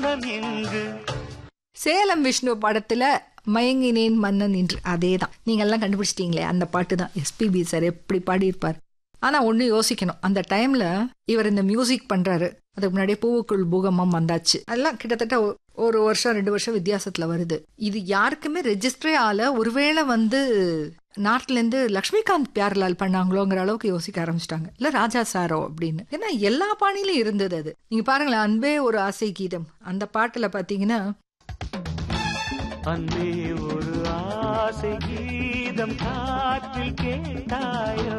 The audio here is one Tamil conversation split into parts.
மன்னன் இங்கு சேலம் விஷ்ணு படத்துல மயங்கினேன் மன்னன் என்று அதே தான் நீங்க எல்லாம் கண்டுபிடிச்சிட்டீங்களே அந்த பாட்டு தான் எஸ்பிபி சார் எப்படி பாடியிருப்பார் ஆனா ஒண்ணு யோசிக்கணும் அந்த டைம்ல இவர் இந்த மியூசிக் பண்றாரு அதுக்கு முன்னாடியே பூவுக்குள் பூகம்பம் வந்தாச்சு அதெல்லாம் கிட்டத்தட்ட ஒ- ஒரு வருஷம் ரெண்டு வருஷம் வித்தியாசத்துல வருது இது யாருக்குமே ரெஜிஸ்டரே ஆல ஒருவேளை வந்து நார்த்ல இருந்து லக்ஷ்மிகாந்த் பியார்லால் பண்ணாங்களோங்கிற அளவுக்கு யோசிக்க ஆரம்பிச்சிட்டாங்க இல்ல ராஜா சாரோ அப்படின்னு ஏன்னா எல்லா பாணியிலும் இருந்தது அது நீங்க பாருங்களேன் அன்பே ஒரு ஆசை கீதம் அந்த பாட்டுல பாத்தீங்கன்னா அன்பே ஒரு ஆசை கீதம் காற்றில் கேட்டாயோ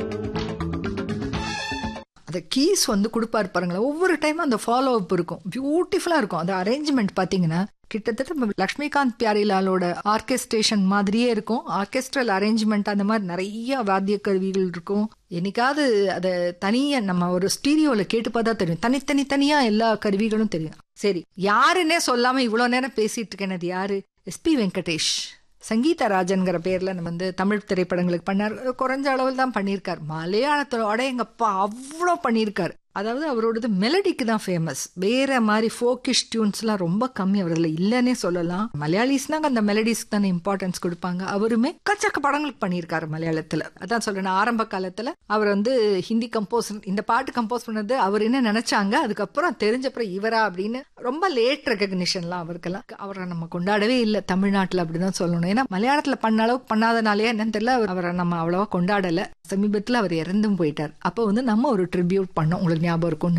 அந்த கீஸ் வந்து கொடுப்பாரு பாருங்களேன் ஒவ்வொரு டைமும் அந்த ஃபாலோ அப் இருக்கும் பியூட்டிஃபுல்லா இருக்கும் அந்த அரேஞ்ச்மெண்ட் பாத்தீங்கன்னா கிட்டத்தட்ட நம்ம லக்ஷ்மிகாந்த் பியாரிலாலோட ஆர்கெஸ்ட்ரேஷன் மாதிரியே இருக்கும் ஆர்கெஸ்ட்ரல் அரேஞ்ச்மெண்ட் அந்த மாதிரி நிறைய வாத்திய கருவிகள் இருக்கும் என்னைக்காவது அதை தனியா நம்ம ஒரு ஸ்டீரியோல கேட்டு பார்த்தா தெரியும் தனித்தனி தனியா எல்லா கருவிகளும் தெரியும் சரி யாருன்னே சொல்லாம இவ்வளவு நேரம் பேசிட்டு இருக்கேன் அது யாரு எஸ்பி வெங்கடேஷ் சங்கீதா ராஜன்கிற பேர்ல நம்ம வந்து தமிழ் திரைப்படங்களுக்கு பண்ணார் குறைஞ்ச அளவில் தான் பண்ணியிருக்கார் மலையாளத்தோட எங்கப்பா அவ்வளோ பண்ணியிருக்கார் அதாவது அவரோடது மெலடிக்கு தான் ஃபேமஸ் வேற மாதிரி ஃபோக்கிஷ் டியூன்ஸ்லாம் ரொம்ப கம்மி அவரில் இல்லைன்னே சொல்லலாம் மலையாளிஸ்னாங்க அந்த மெலடிஸ்க்கு தானே இம்பார்ட்டன்ஸ் கொடுப்பாங்க அவருமே கச்சக்க படங்களுக்கு பண்ணியிருக்காரு மலையாளத்துல அதான் சொல்றேன் ஆரம்ப காலத்துல அவர் வந்து ஹிந்தி கம்போஸ் இந்த பாட்டு கம்போஸ் பண்ணது அவர் என்ன நினைச்சாங்க அதுக்கப்புறம் தெரிஞ்சப்புறம் இவரா அப்படின்னு ரொம்ப லேட் ரெகக்னிஷன்லாம் அவருக்கெல்லாம் அவரை நம்ம கொண்டாடவே இல்லை தமிழ்நாட்டுல அப்படிதான் சொல்லணும் ஏன்னா மலையாளத்துல பண்ண அளவுக்கு பண்ணாதனாலே என்னன்னு தெரியல அவர் அவரை நம்ம அவ்வளவா கொண்டாடல சமீபத்துல அவர் இறந்தும் போயிட்டார் அப்போ வந்து நம்ம ஒரு ட்ரிபியூட் பண்ணோம் உங்களுக்கு ஞாபகம் இருக்கும்னு